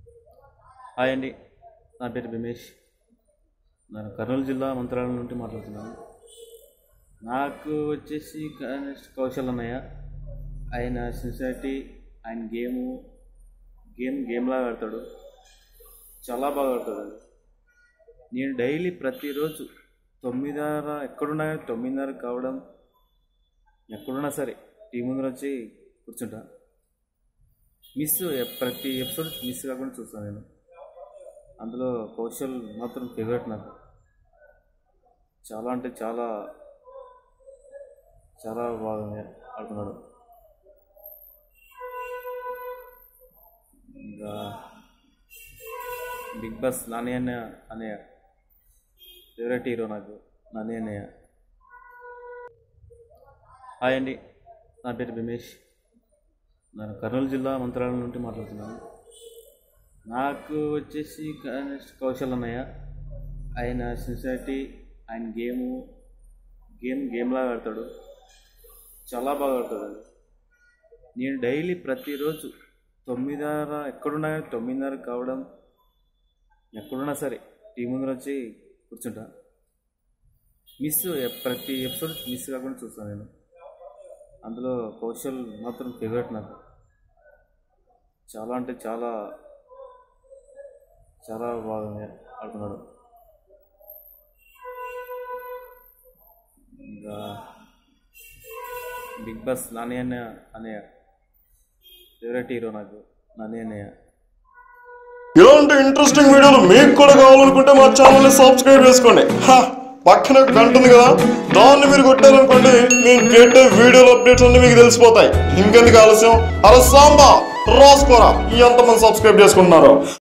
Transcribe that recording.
hi అండి నా పేరు రమేష్ నేను కర్నూలు జిల్లా మంత్రాలయం నుండి మాట్లాడుతున్నాను నాకు వచ్చేసి నెక్స్ట్ కౌశల్ అన్నయ్య ఆయన సిన్సియారిటీ ఆయన గేము గేమ్ గేమ్లా ఆడతాడు చాలా బాగా ఆడతాడు అది నేను డైలీ ప్రతిరోజు తొమ్మిదిన్నర ఎక్కడున్నా కానీ తొమ్మిదిన్నర కావడం ఎక్కడున్నా సరే టీ ముందర వచ్చి కూర్చుంటా మిస్ ప్రతి ఎపిసోడ్ మిస్ కాకుండా చూస్తాను నేను అందులో కౌశల్ మాత్రం ఫేవరెట్ నాకు చాలా అంటే చాలా చాలా బాగా ఆడుతున్నాడు ఇంకా బిగ్ బాస్ నాని అన్న అన్నయ్య ఫేవరెట్ హీరో నాకు నాని అన్నయ్య హాయ్ అండి నా పేరు రమేష్ నేను కర్నూలు జిల్లా మంత్రాలయం నుండి మాట్లాడుతున్నాను నాకు వచ్చేసి నెక్స్ట్ కౌశల్ అన్నయ్య ఆయన సిన్సియారిటీ ఆయన గేము గేమ్ గేమ్లా ఆడతాడు చాలా బాగా ఆడతాడు అది నేను డైలీ ప్రతిరోజు తొమ్మిదిన్నర ఎక్కడున్నా కానీ తొమ్మిదిన్నర కావడం ఎక్కడున్నా సరే టీ ముందర వచ్చి కూర్చుంటా మిస్ ప్రతి ఎపిసోడ్ మిస్ కాకుండా చూస్తాను నేను అందులో కౌశల్ మాత్రం ఫేవరెట్ నాకు చాలా అంటే చాలా చాలా బాగా ఆడుతున్నాడు ఇంకా బిగ్ బాస్ నాని అన్న అన్నయ్య ఫేవరెట్ హీరో నాకు నాని అన్నయ్య ఇలాంటి ఇంట్రెస్టింగ్ వీడియోలు మీకు కూడా కావాలనుకుంటే మా ఛానల్ని సబ్స్క్రైబ్ చేసుకోండి హా, పక్కన ఒక గంట ఉంది కదా దాన్ని మీరు కొట్టారనుకోండి నేను పెట్టే వీడియోల అప్డేట్స్ అన్ని మీకు తెలిసిపోతాయి ఇంకెందుకు ఆలస్యం అరే సాంబా రాసుకోరా ఎంతమంది సబ్స్క్రైబ్ చేసుకుంటున్నారో